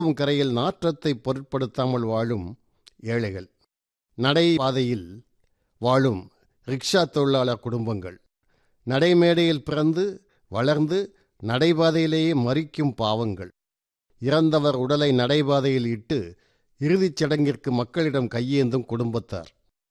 கரையில் நாற்றத்தை பொருட்படுத்தாமல் வாழும் ஏழைகள் நடைபாதையில் வாழும் ரிக்ஷா தொழிலாளர் குடும்பங்கள் நடைமேடையில் பிறந்து வளர்ந்து நடைபாதையிலேயே மறிக்கும் பாவங்கள் இறந்தவர் உடலை நடைபாதையில் இட்டு இறுதிச் சடங்கிற்கு மக்களிடம் கையேந்தும் குடும்பத்தார்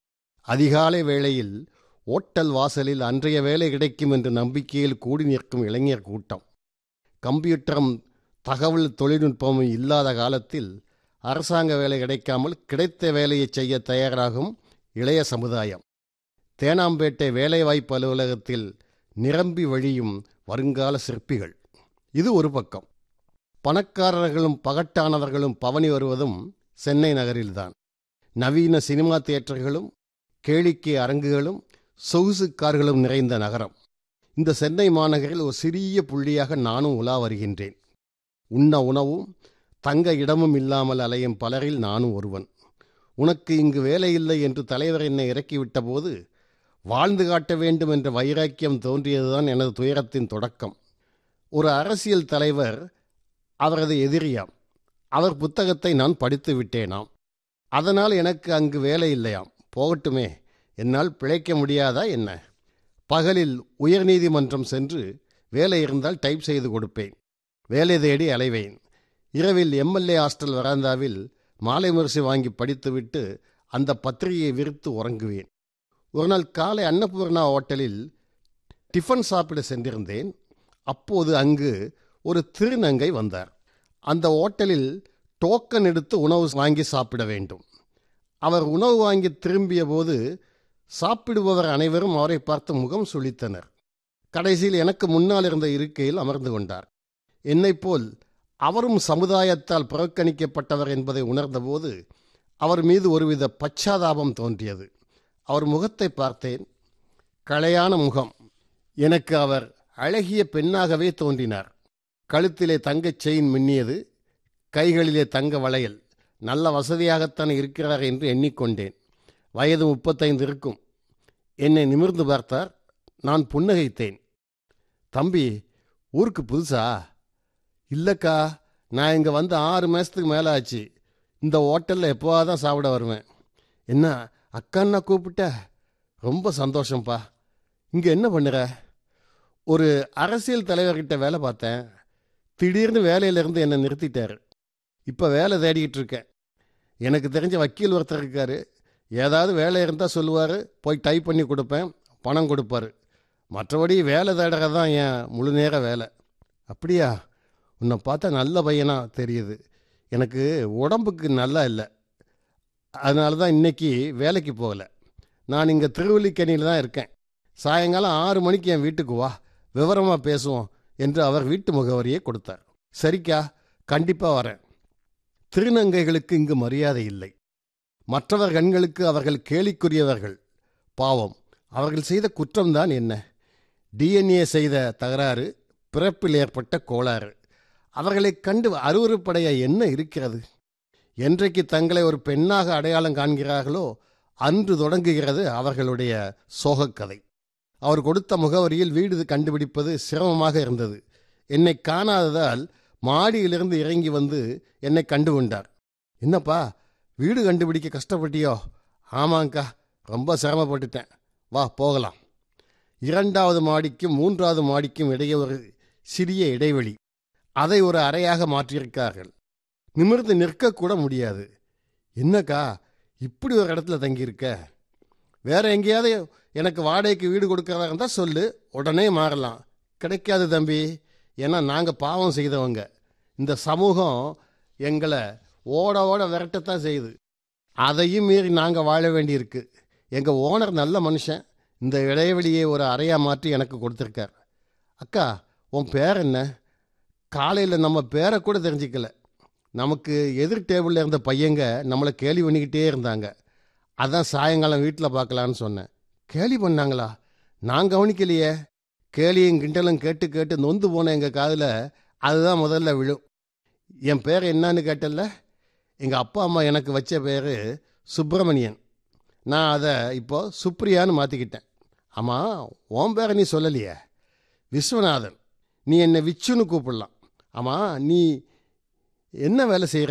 அதிகாலை வேளையில் ஓட்டல் வாசலில் அன்றைய வேலை கிடைக்கும் என்ற நம்பிக்கையில் கூடி நிற்கும் இளைஞர் கூட்டம் கம்ப்யூட்டரும் தகவல் தொழில்நுட்பமும் இல்லாத காலத்தில் அரசாங்க வேலை கிடைக்காமல் கிடைத்த வேலையை செய்ய தயாராகும் இளைய சமுதாயம் தேனாம்பேட்டை வேலைவாய்ப்பு அலுவலகத்தில் நிரம்பி வழியும் வருங்கால சிற்பிகள் இது ஒரு பக்கம் பணக்காரர்களும் பகட்டானவர்களும் பவனி வருவதும் சென்னை நகரில்தான் நவீன சினிமா தியேட்டர்களும் கேளிக்கை அரங்குகளும் சொகுசு கார்களும் நிறைந்த நகரம் இந்த சென்னை மாநகரில் ஒரு சிறிய புள்ளியாக நானும் உலா வருகின்றேன் உண்ண உணவும் தங்க இடமும் இல்லாமல் அலையும் பலரில் நானும் ஒருவன் உனக்கு இங்கு வேலையில்லை என்று தலைவர் என்னை இறக்கிவிட்ட போது வாழ்ந்து காட்ட வேண்டும் என்ற வைராக்கியம் தோன்றியதுதான் எனது துயரத்தின் தொடக்கம் ஒரு அரசியல் தலைவர் அவரது எதிரியாம் அவர் புத்தகத்தை நான் படித்து விட்டேனாம் அதனால் எனக்கு அங்கு வேலை இல்லையாம் போகட்டுமே என்னால் பிழைக்க முடியாதா என்ன பகலில் உயர்நீதிமன்றம் சென்று வேலை இருந்தால் டைப் செய்து கொடுப்பேன் வேலை தேடி அலைவேன் இரவில் எம்எல்ஏ ஹாஸ்டல் வராந்தாவில் மாலை முரசு வாங்கி படித்துவிட்டு அந்த பத்திரிகையை விரித்து உறங்குவேன் ஒரு நாள் காலை அன்னபூர்ணா ஹோட்டலில் டிஃபன் சாப்பிட சென்றிருந்தேன் அப்போது அங்கு ஒரு திருநங்கை வந்தார் அந்த ஹோட்டலில் டோக்கன் எடுத்து உணவு வாங்கி சாப்பிட வேண்டும் அவர் உணவு வாங்கி திரும்பிய போது சாப்பிடுபவர் அனைவரும் அவரை பார்த்து முகம் சுளித்தனர் கடைசியில் எனக்கு முன்னால் இருந்த இருக்கையில் அமர்ந்து கொண்டார் என்னைப் போல் அவரும் சமுதாயத்தால் புறக்கணிக்கப்பட்டவர் என்பதை உணர்ந்தபோது அவர் மீது ஒருவித பச்சாதாபம் தோன்றியது அவர் முகத்தை பார்த்தேன் களையான முகம் எனக்கு அவர் அழகிய பெண்ணாகவே தோன்றினார் கழுத்திலே தங்கச் செயின் மின்னியது கைகளிலே தங்க வளையல் நல்ல வசதியாகத்தான் இருக்கிறார் என்று எண்ணிக்கொண்டேன் வயது முப்பத்தைந்து இருக்கும் என்னை நிமிர்ந்து பார்த்தார் நான் புன்னகைத்தேன் தம்பி ஊருக்கு புதுசா இல்லைக்கா நான் இங்கே வந்து ஆறு மாதத்துக்கு மேலே ஆச்சு இந்த ஹோட்டலில் எப்போவா தான் சாப்பிட வருவேன் என்ன அக்கான்னா கூப்பிட்ட ரொம்ப சந்தோஷம்ப்பா இங்கே என்ன பண்ணுற ஒரு அரசியல் தலைவர்கிட்ட வேலை பார்த்தேன் திடீர்னு வேலையிலேருந்து என்னை நிறுத்திட்டாரு இப்போ வேலை தேடிக்கிட்டு இருக்கேன் எனக்கு தெரிஞ்ச வக்கீல் ஒருத்தர் இருக்கார் ஏதாவது வேலை இருந்தால் சொல்லுவார் போய் டைப் பண்ணி கொடுப்பேன் பணம் கொடுப்பாரு மற்றபடி வேலை தேடுறது தான் என் முழு நேர வேலை அப்படியா உன்னை பார்த்தா நல்ல பையனாக தெரியுது எனக்கு உடம்புக்கு நல்லா இல்லை அதனால தான் இன்னைக்கு வேலைக்கு போகலை நான் இங்கே திருவல்லிக்கணியில் தான் இருக்கேன் சாயங்காலம் ஆறு மணிக்கு என் வீட்டுக்கு வா விவரமாக பேசுவோம் என்று அவர் வீட்டு முகவரியை கொடுத்தார் சரிக்கா கண்டிப்பாக வரேன் திருநங்கைகளுக்கு இங்கு மரியாதை இல்லை மற்றவர் கண்களுக்கு அவர்கள் கேலிக்குரியவர்கள் பாவம் அவர்கள் செய்த குற்றம்தான் என்ன டிஎன்ஏ செய்த தகராறு பிறப்பில் ஏற்பட்ட கோளாறு அவர்களைக் கண்டு அருவறுப்படைய என்ன இருக்கிறது என்றைக்கு தங்களை ஒரு பெண்ணாக அடையாளம் காண்கிறார்களோ அன்று தொடங்குகிறது அவர்களுடைய சோகக்கதை அவர் கொடுத்த முகவரியில் வீடு கண்டுபிடிப்பது சிரமமாக இருந்தது என்னை காணாததால் மாடியிலிருந்து இறங்கி வந்து என்னை கண்டு கொண்டார் என்னப்பா வீடு கண்டுபிடிக்க கஷ்டப்பட்டியோ ஆமாங்க்கா ரொம்ப சிரமப்பட்டுட்டேன் வா போகலாம் இரண்டாவது மாடிக்கும் மூன்றாவது மாடிக்கும் இடையே ஒரு சிறிய இடைவெளி அதை ஒரு அறையாக மாற்றியிருக்கார்கள் நிமிர்ந்து நிற்கக்கூட முடியாது என்னக்கா இப்படி ஒரு இடத்துல தங்கியிருக்க வேற எங்கேயாவது எனக்கு வாடகைக்கு வீடு கொடுக்கறதா இருந்தால் சொல்லு உடனே மாறலாம் கிடைக்காது தம்பி ஏன்னா நாங்கள் பாவம் செய்தவங்க இந்த சமூகம் எங்களை ஓட ஓட விரட்டத்தான் செய்யுது அதையும் மீறி நாங்கள் வாழ வேண்டியிருக்கு எங்கள் ஓனர் நல்ல மனுஷன் இந்த இடைவெளியை ஒரு அறையாக மாற்றி எனக்கு கொடுத்துருக்கார் அக்கா உன் பேர் என்ன காலையில் நம்ம பேரை கூட தெரிஞ்சிக்கல நமக்கு எதிர் டேபிளில் இருந்த பையங்க நம்மளை கேலி பண்ணிக்கிட்டே இருந்தாங்க அதான் சாயங்காலம் வீட்டில் பார்க்கலான்னு சொன்னேன் கேலி பண்ணாங்களா நான் கவனிக்கலையே கேலியும் கிண்டலும் கேட்டு கேட்டு நொந்து போன எங்கள் காதில் அதுதான் முதல்ல விழும் என் பேர் என்னன்னு கேட்டல எங்கள் அப்பா அம்மா எனக்கு வச்ச பேர் சுப்பிரமணியன் நான் அதை இப்போ சுப்ரியான்னு மாற்றிக்கிட்டேன் ஆமாம் உன் பேரை நீ சொல்லலையே விஸ்வநாதன் நீ என்னை விச்சுன்னு கூப்பிடலாம் ஆமாம் நீ என்ன வேலை செய்கிற